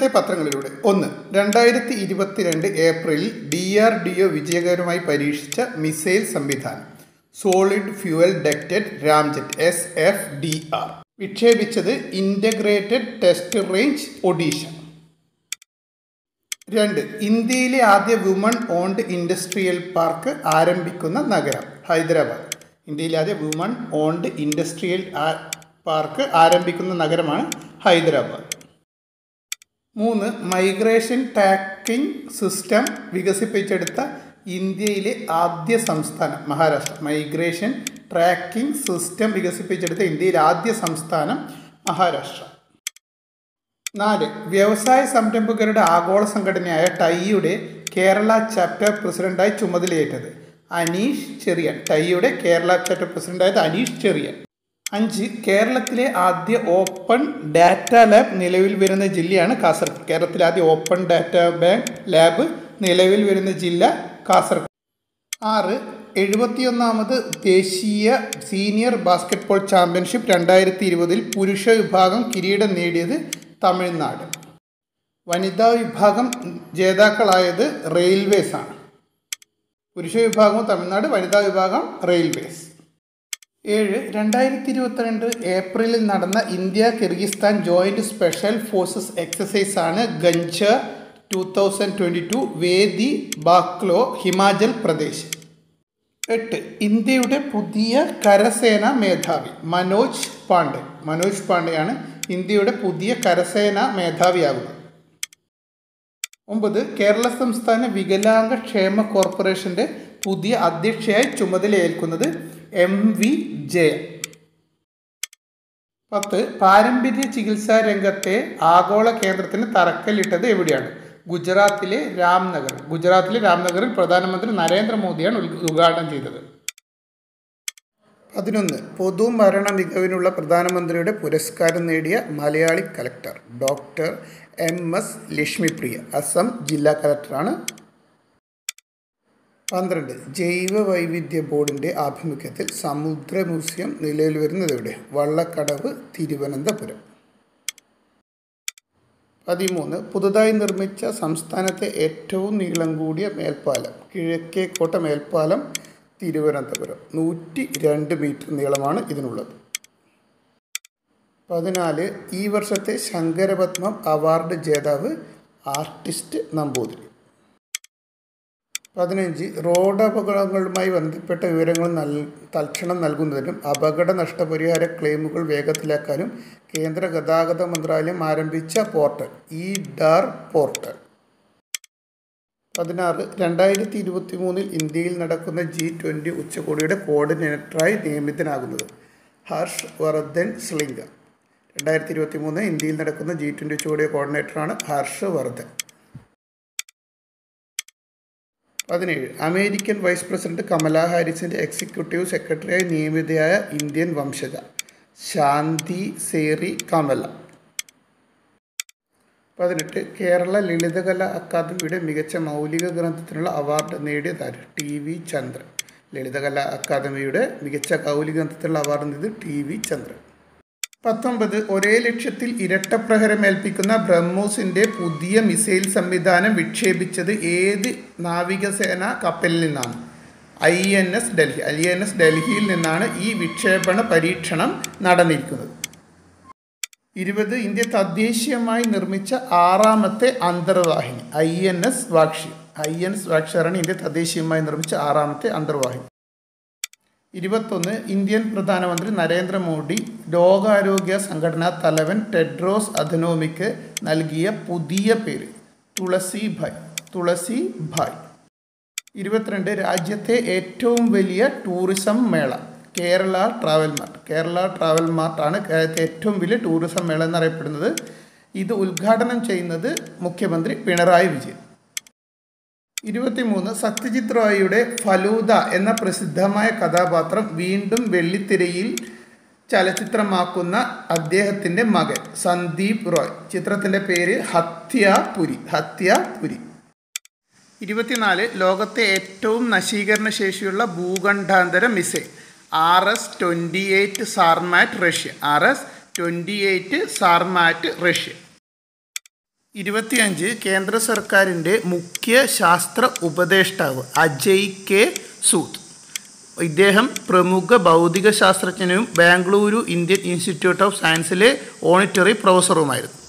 ഇന്നത്തെ പത്രങ്ങളിലൂടെ ഒന്ന് രണ്ടായിരത്തി ഇരുപത്തിരണ്ട് ഏപ്രിലിൽ ഡി ആർ ഡി ഒ വിജയകരമായി പരീക്ഷിച്ച മിസൈൽ സംവിധാനം solid fuel ducted ramjet S F D R വിക്ഷേപിച്ചത് ഇൻ്റഗ്രേറ്റഡ് ടെസ്റ്റ് റേഞ്ച് ഒഡീഷ രണ്ട് ഇന്ത്യയിലെ ആദ്യ വുമൺ ഓൺഡ് ഇൻഡസ്ട്രിയൽ പാർക്ക് ആരംഭിക്കുന്ന നഗരം ഹൈദരാബാദ് ഇന്ത്യയിലെ ആദ്യ വുമൺ ഓൺഡ് ഇൻഡസ്ട്രിയൽ പാർക്ക് ആരംഭിക്കുന്ന നഗരമാണ് ഹൈദരാബാദ് മൂന്ന് മൈഗ്രേഷൻ ട്രാക്കിംഗ് സിസ്റ്റം വികസിപ്പിച്ചെടുത്ത ഇന്ത്യയിലെ ആദ്യ സംസ്ഥാനം മഹാരാഷ്ട്ര മൈഗ്രേഷൻ ട്രാക്കിംഗ് സിസ്റ്റം വികസിപ്പിച്ചെടുത്ത ഇന്ത്യയിലെ ആദ്യ സംസ്ഥാനം മഹാരാഷ്ട്ര നാല് വ്യവസായ സംരംഭകരുടെ ആഗോള സംഘടനയായ ടൈയുടെ കേരള ചാപ്റ്റർ പ്രസിഡന്റായി ചുമതലയേറ്റത് അനീഷ് ചെറിയൻ ടൈയുടെ കേരള ചാപ്റ്റർ പ്രസിഡന്റായത് അനീഷ് ചെറിയൻ അഞ്ച് കേരളത്തിലെ ആദ്യ ഓപ്പൺ ഡാറ്റ ലാബ് നിലവിൽ വരുന്ന ജില്ലയാണ് കാസർഗോഡ് കേരളത്തിലെ ആദ്യ ഓപ്പൺ ഡാറ്റ ബാങ്ക് ലാബ് നിലവിൽ വരുന്ന ജില്ല കാസർഗോഡ് ആറ് എഴുപത്തിയൊന്നാമത് ദേശീയ സീനിയർ ബാസ്കറ്റ്ബോൾ ചാമ്പ്യൻഷിപ്പ് രണ്ടായിരത്തി ഇരുപതിൽ പുരുഷ വിഭാഗം കിരീടം നേടിയത് തമിഴ്നാട് വനിതാ വിഭാഗം ജേതാക്കളായത് റെയിൽവേസ് ആണ് പുരുഷ വിഭാഗവും തമിഴ്നാട് വനിതാ വിഭാഗം റെയിൽവേസ് ഏഴ് രണ്ടായിരത്തി ഇരുപത്തിരണ്ട് ഏപ്രിലിൽ നടന്ന India Kyrgyzstan joint special forces exercise ആണ് Khanjar two thousand twenty two വേദി ബാക്ലോ ഹിമാചൽ പ്രദേശ് എട്ട് ഇന്ത്യയുടെ പുതിയ കരസേന മേധാവി മനോജ് പാണ്ഡെ മനോജ് പാണ്ഡെയാണ് ഇന്ത്യയുടെ പുതിയ കരസേന മേധാവിയാകുന്നത് ഒമ്പത് കേരള സംസ്ഥാന വികലാംഗ ക്ഷേമ കോർപ്പറേഷൻ്റെ പുതിയ അധ്യക്ഷയായി ചുമതലയേൽക്കുന്നത് എം വി ജയ പത്ത് പാരമ്പര്യ ചികിത്സാ രംഗത്തെ ആഗോള കേന്ദ്രത്തിന് തറക്കല്ലിട്ടത് എവിടെയാണ് ഗുജറാത്തിലെ രാംനഗർ ഗുജറാത്തിലെ രാംനഗറിൽ പ്രധാനമന്ത്രി നരേന്ദ്രമോദിയാണ് ഉദ്ഘാടനം ചെയ്തത് പതിനൊന്ന് പൊതുമരണ മികവിനുള്ള പ്രധാനമന്ത്രിയുടെ പുരസ്കാരം നേടിയ Malayali collector doctor M S Lakshmipriya Assam ജില്ലാ കലക്ടറാണ് പന്ത്രണ്ട് ജൈവ വൈവിധ്യ ബോർഡിൻ്റെ ആഭിമുഖ്യത്തിൽ സമുദ്ര മ്യൂസിയം നിലവിൽ വരുന്നത് എവിടെ വള്ളക്കടവ് തിരുവനന്തപുരം പതിമൂന്ന് പുതുതായി നിർമ്മിച്ച സംസ്ഥാനത്തെ ഏറ്റവും നീളം കൂടിയ മേൽപ്പാലം കിഴക്കേക്കോട്ട മേൽപ്പാലം തിരുവനന്തപുരം നൂറ്റി രണ്ട് മീറ്റർ നീളമാണ് ഇതിനുള്ളത് പതിനാല് ഈ വർഷത്തെ ശങ്കരപത്മം അവാർഡ് ജേതാവ് ആർട്ടിസ്റ്റ് നമ്പൂതിരി പതിനഞ്ച് റോഡ് അപകടങ്ങളുമായി ബന്ധപ്പെട്ട വിവരങ്ങൾ നൽ തൽക്ഷണം നൽകുന്നതിനും അപകട നഷ്ടപരിഹാര ക്ലെയിമുകൾ വേഗത്തിലാക്കാനും കേന്ദ്ര ഗതാഗത മന്ത്രാലയം ആരംഭിച്ച പോർട്ടൽ ഇ ഡാർ പോർട്ടൽ പതിനാറ് രണ്ടായിരത്തി ഇരുപത്തി മൂന്നിൽ ഇന്ത്യയിൽ നടക്കുന്ന ജി ട്വൻ്റി ഉച്ചകോടിയുടെ കോർഡിനേറ്ററായി നിയമിതനാകുന്നത് ഹർഷ് വർദ്ധൻ സ്ലിംഗ രണ്ടായിരത്തി ഇരുപത്തി മൂന്ന് ഇന്ത്യയിൽ നടക്കുന്ന ജി ട്വൻ്റി ഉച്ചകോടിയുടെ കോർഡിനേറ്ററാണ് ഹർഷ് വർദ്ധൻ പതിനേഴ് അമേരിക്കൻ വൈസ് പ്രസിഡന്റ് കമലാ ഹാരിസിൻ്റെ എക്സിക്യൂട്ടീവ് സെക്രട്ടറിയായി നിയമിതയായ ഇന്ത്യൻ വംശജ ശാന്തി സേറി കമല പതിനെട്ട് കേരള ലളിതകല അക്കാദമിയുടെ മികച്ച മൗലിക ഗ്രന്ഥത്തിനുള്ള അവാർഡ് നേടിയതാര് ടി വി ചന്ദ്രൻ ലളിതകല അക്കാദമിയുടെ മികച്ച മൗലിക ഗ്രന്ഥത്തിനുള്ള അവാർഡ് നേടിയത് ടി വി ചന്ദ്രൻ പത്തൊമ്പത് ഒരേ ലക്ഷ്യത്തിൽ ഇരട്ടപ്രഹരമേൽപ്പിക്കുന്ന ബ്രഹ്മോസിൻ്റെ പുതിയ മിസൈൽ സംവിധാനം വിക്ഷേപിച്ചത് ഏത് നാവികസേന കപ്പലിൽ നിന്നാണ് I N S Delhi I N S ഡൽഹിയിൽ നിന്നാണ് ഈ വിക്ഷേപണ പരീക്ഷണം നടന്നിരിക്കുന്നത് ഇരുപത് ഇന്ത്യ തദ്ദേശീയമായി നിർമ്മിച്ച ആറാമത്തെ അന്തർവാഹിനി I N S Vagsheer I N S വാക്ഷിയാണ് ഇന്ത്യ തദ്ദേശീയമായി നിർമ്മിച്ച ആറാമത്തെ അന്തർവാഹിനി ഇരുപത്തൊന്ന് ഇന്ത്യൻ പ്രധാനമന്ത്രി നരേന്ദ്രമോദി ലോകാരോഗ്യ സംഘടനാ തലവൻ ടെഡ്രോസ് അധനോമിക്ക് നൽകിയ പുതിയ പേര് തുളസി ഭായ് തുളസി ഭായ് ഇരുപത്തിരണ്ട് രാജ്യത്തെ ഏറ്റവും വലിയ ടൂറിസം മേള Kerala travel mart Kerala travel മാർട്ടാണ് കേരളത്തെ ഏറ്റവും വലിയ ടൂറിസം മേള എന്നറിയപ്പെടുന്നത് ഇത് ഉദ്ഘാടനം ചെയ്യുന്നത് മുഖ്യമന്ത്രി പിണറായി വിജയൻ ഇരുപത്തിമൂന്ന് സത്യജിത് റോയിയുടെ ഫലൂദ എന്ന പ്രസിദ്ധമായ കഥാപാത്രം വീണ്ടും വെള്ളിത്തിരയിൽ ചലച്ചിത്രമാക്കുന്ന അദ്ദേഹത്തിൻ്റെ മകൻ സന്ദീപ് റോയ് ചിത്രത്തിൻ്റെ പേര് ഹത്യാപുരി ഹത്യാപുരി ഇരുപത്തിനാല് ലോകത്തെ ഏറ്റവും നശീകരണ ശേഷിയുള്ള ഭൂഖണ്ഡാന്തര missile R S twenty eight Sarmat Russia R S twenty eight Sarmat Russia ഇരുപത്തിയഞ്ച് കേന്ദ്ര സർക്കാരിൻ്റെ മുഖ്യ ശാസ്ത്ര ഉപദേഷ്ടാവ് അജയ് കെ സൂദ് ഇദ്ദേഹം പ്രമുഖ ഭൗതിക ശാസ്ത്രജ്ഞനും ബാംഗ്ലൂരു ഇന്ത്യൻ ഇൻസ്റ്റിറ്റ്യൂട്ട് ഓഫ് സയൻസിലെ ഓണിറ്ററി പ്രൊഫസറുമായിരുന്നു